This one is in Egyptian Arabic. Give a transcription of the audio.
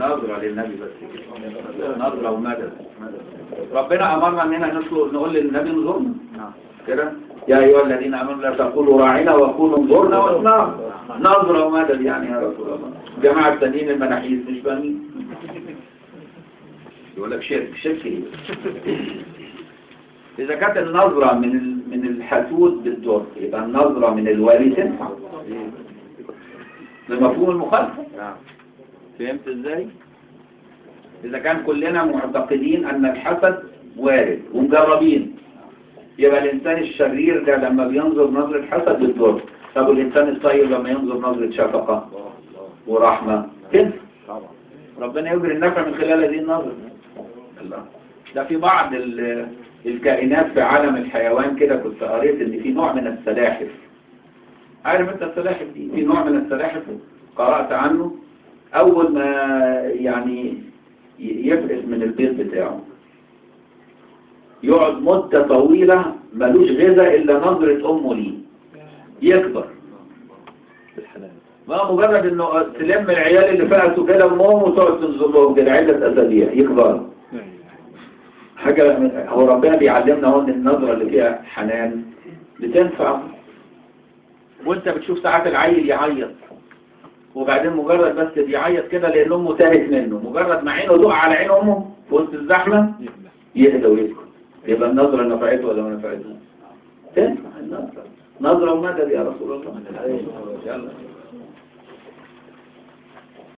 نظرة للنبي بس كده نظرة ومدد ربنا أمرنا أننا نطلب نقول للنبي انظرنا كده يا أيها الذين آمنوا لا تقولوا راعنا وقولوا انظرنا واسمعوا نظرة ومدد يعني يا رسول الله جماعة التانيين المناحيس مش فاهمين يقول لك شرك شرك ايه إذا كانت النظرة من ال- من الحسود بالدر يبقى النظرة من الوالي تنفع بمفهوم المخالفة فهمت ازاي؟ إذا كان كلنا معتقدين أن الحسد وارد ومجربين يبقى الإنسان الشرير ده لما بينظر نظرة حسد بالدر طب والإنسان الطيب لما ينظر نظرة شفقة ورحمة تنفع ربنا يجري النفع من خلال هذه النظرة الله ده في بعض ال- الكائنات في عالم الحيوان كده كنت قريت ان في نوع من السلاحف عارف انت السلاحف دي في نوع من السلاحف قرأت عنه اول ما يعني ي- يفقس من البيض بتاعه يقعد مدة طويلة ملوش غذاء الا نظرة امه ليه يكبر ما مجرد انه تلم العيال اللي فقسوا كده امهم وتقعد تنظر لهم كده عدة اسابيع يكبروا حاجة هو ربنا بيعلمنا هون النظرة اللي فيها حنان بتنفع وانت بتشوف ساعات العيل يعيط وبعدين مجرد بس بيعيط كده لان امه تاهت منه مجرد ما عينه تقع على عين امه في وسط الزحمة يهدى ويسكت يبقى النظرة نفعته ولا ما نفعته تنفع النظرة نظرة ومدد يا رسول الله يلا